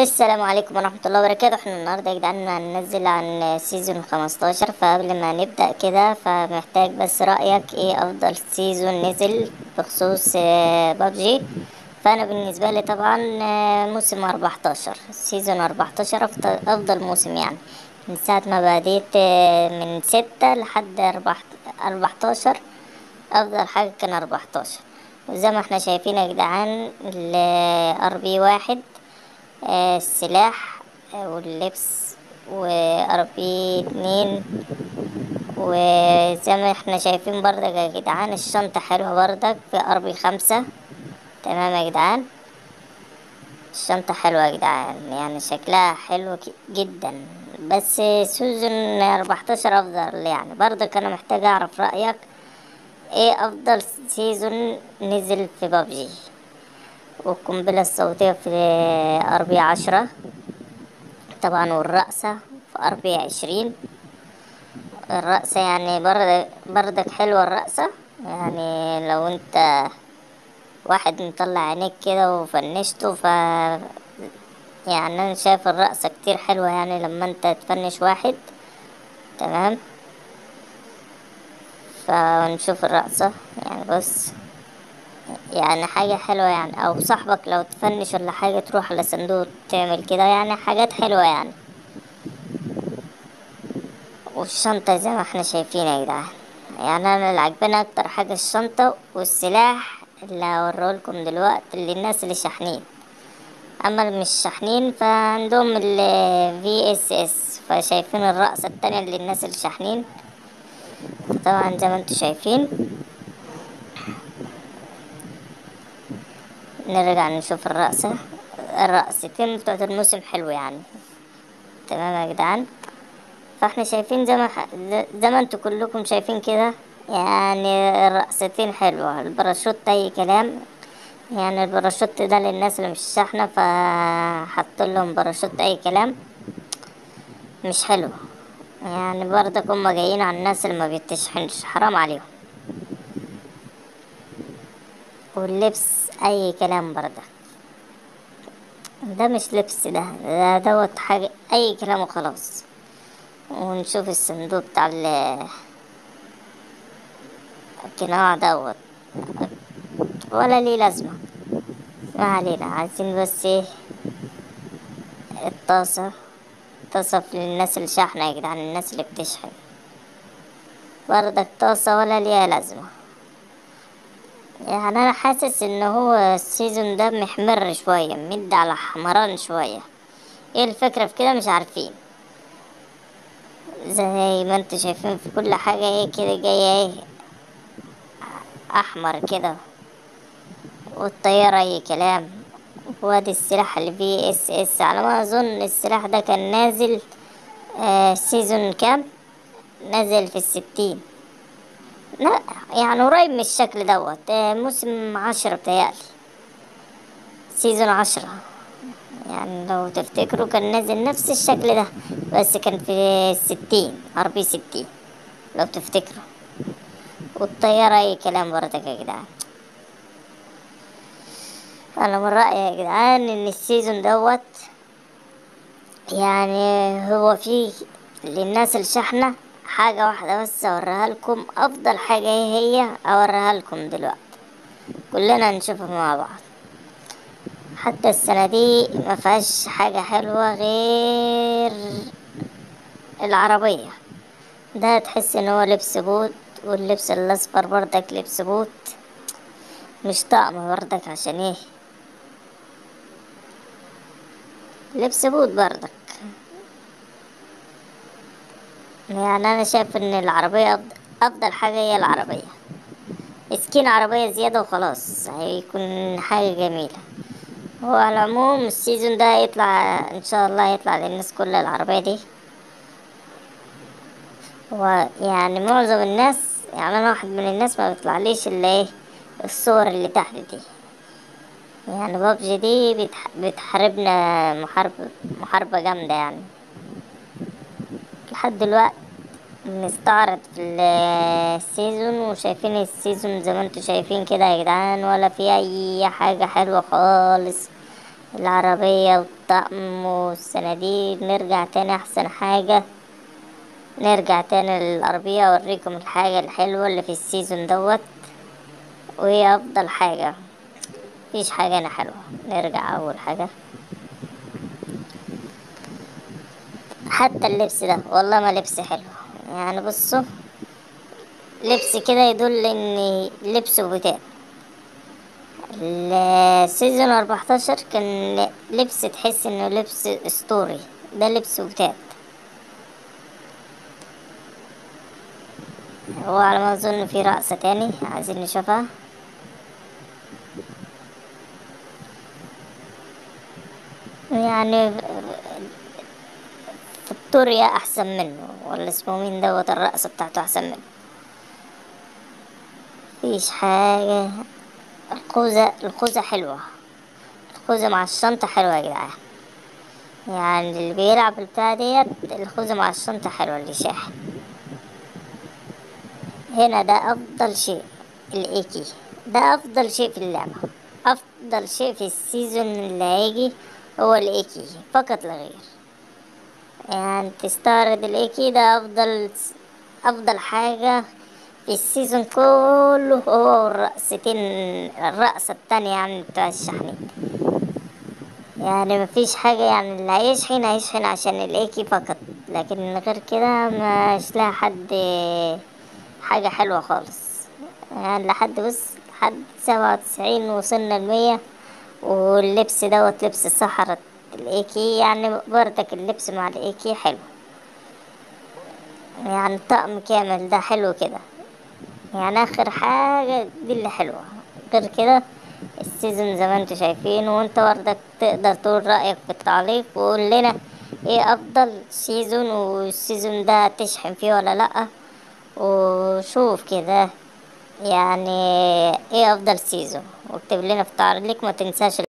السلام عليكم ورحمة الله وبركاته احنا النهاردة يا جدعان هننزل عن سيزون خمستاشر فقبل ما نبدأ كده فمحتاج بس رأيك ايه أفضل سيزون نزل بخصوص بابجي فأنا بالنسبة لي طبعا آه، موسم أربعتاشر سيزون أربعتاشر أفضل, أفضل موسم يعني من ساعة ما بديت آه، من ستة لحد أربعتاشر أفضل حاجة كان أربعتاشر وزي ما احنا شايفين يا جدعان الار بي واحد آه، السلاح آه، واللبس وار بي اتنين وزي ما احنا شايفين برضك يا جدعان الشنطة حلوة برضك في ار بي خمسة تمام يا جدعان الشنطة حلوة يا جدعان يعني شكلها حلو ك- جدا بس سوزن أربعتاشر أفضل يعني برضك أنا محتاج أعرف رأيك ايه أفضل سيزون نزل في بابجي والقنبلة الصوتية في أربي عشرة طبعا والرقصة في أربي عشرين الرقصة يعني برد بردك حلوة الرقصة يعني لو انت واحد مطلع عينيك كده وفنشته ف يعني انا شايف الرقصة كتير حلوة يعني لما انت تفنش واحد تمام فنشوف الرقصة يعني بص يعني حاجة حلوة يعني أو صاحبك لو تفنش ولا حاجة تروح على صندوق تعمل كده يعني حاجات حلوة يعني والشنطة زي ما احنا شايفين يا جدعان يعني أنا اللي عجباني أكتر حاجة الشنطة والسلاح اللي هوريهولكم دلوقتي اللي الناس اللي شاحنين أما اللي مش شاحنين فعندهم ال VSS فشايفين الرقصة التانية اللي الناس اللي شاحنين طبعا زي ما انتوا شايفين نرجع نشوف الرقصة الرقصتين بتوعت الموسم حلو يعني تمام يا جدعان فاحنا شايفين زي ما ح... زي ما انتوا كلكم شايفين كده يعني الرقصتين حلوة الباراشوت اي كلام يعني الباراشوت ده للناس اللي مش شاحنة فحط لهم باراشوت اي كلام مش حلو يعني برضك هما جايين على الناس اللي ما بيتشحنش حرام عليهم واللبس اي كلام برضك ده مش لبس ده ده دوت حاجة اي كلام وخلاص ونشوف الصندوق بتاع ال- القناع دوت ولا ليه لازمة ما علينا عايزين بس ايه الطاسة طاسة للناس اللي شاحنة يا جدعان الناس اللي بتشحن برضك طاسة ولا ليها لازمة يعني انا حاسس ان هو السيزون ده محمر شوية مد على حمران شوية ايه الفكرة في كده مش عارفين زي ما انتوا شايفين في كل حاجة ايه كده جاية ايه احمر كده والطيارة اي كلام وادي السلاح اللي فيه اس اس على ما اظن السلاح ده كان نازل آه سيزون كام نازل في الستين لا يعني قريب من الشكل دوت آه موسم عشرة بتهيألي سيزون عشرة يعني لو تفتكروا كان نازل نفس الشكل ده بس كان في الستين اربي ستين لو تفتكروا والطيارة اي كلام برضك يا جدعان انا من رأيي يا جدعان ان السيزون دوت يعني هو فيه للناس الشحنة حاجة واحدة بس اوريها لكم افضل حاجة ايه هي اوريها لكم دلوقتي كلنا نشوفها مع بعض حتى السنة دي ما فيهاش حاجة حلوة غير العربية ده تحس ان هو لبس بوت واللبس الاصفر برضك لبس بوت مش طقم برضك عشان ايه لبس بوت برضك يعني انا شايف ان العربية أفضل, افضل حاجة هي العربية سكين عربية زيادة وخلاص هيكون حاجة جميلة هو على العموم السيزون ده يطلع ان شاء الله يطلع للناس كلها العربية دي هو يعني معظم الناس يعني انا واحد من الناس ما بيطلعليش الا ايه الصور اللي تحت دي يعني بابجي دي بتح... بتحاربنا محارب محاربة جامدة يعني لحد دلوقتي بنستعرض في السيزون وشايفين السيزون زي ما انتوا شايفين كده يا جدعان ولا في اي حاجة حلوة خالص العربية والطقم والصناديق نرجع تاني أحسن حاجة نرجع تاني للعربية أوريكم الحاجة الحلوة اللي في السيزون دوت وهي أفضل حاجة مفيش حاجة هنا حلوة نرجع أول حاجة حتى اللبس ده والله ما لبس حلو يعني بصوا لبس كده يدل ان لبسه بوتات السيزون 14 كان لبس تحس انه لبس اسطوري ده لبس بوتات هو على ما اظن في رقصة تاني عايزين نشوفها يعني فيكتوريا احسن منه ولا اسمه مين دوت الرقصة بتاعته احسن منه مفيش حاجة الخوذة الخوذة حلوة الخوذة مع الشنطة حلوة يا جدعان يعني اللي بيلعب البتاع ديت الخوذة مع الشنطة حلوة اللي شاحن هنا ده أفضل شيء الإيكي ده أفضل شيء في اللعبة أفضل شيء في السيزون اللي هيجي هو الإيكي فقط لا غير يعني تستعرض الإيكي ده أفضل أفضل حاجة في السيزون كله هو الرقصتين الرقصة التانية يعني بتوع الشحنين يعني مفيش حاجة يعني اللي هيشحن هيشحن عشان الإيكي فقط لكن غير كده مش لاقي حد حاجة حلوة خالص يعني لحد بص لحد سبعة وتسعين وصلنا المية واللبس دوت لبس الصحراء الإيكي يعني برضك اللبس مع الإيكي حلو يعني طقم كامل ده حلو كده يعني اخر حاجة دي اللي حلوة غير كده السيزون زي ما انتوا شايفين وانت برضك تقدر تقول رأيك في التعليق وقول لنا ايه افضل سيزون والسيزون ده تشحن فيه ولا لأ وشوف كده يعني ايه افضل سيزون واكتب لنا في التعليق ما تنساش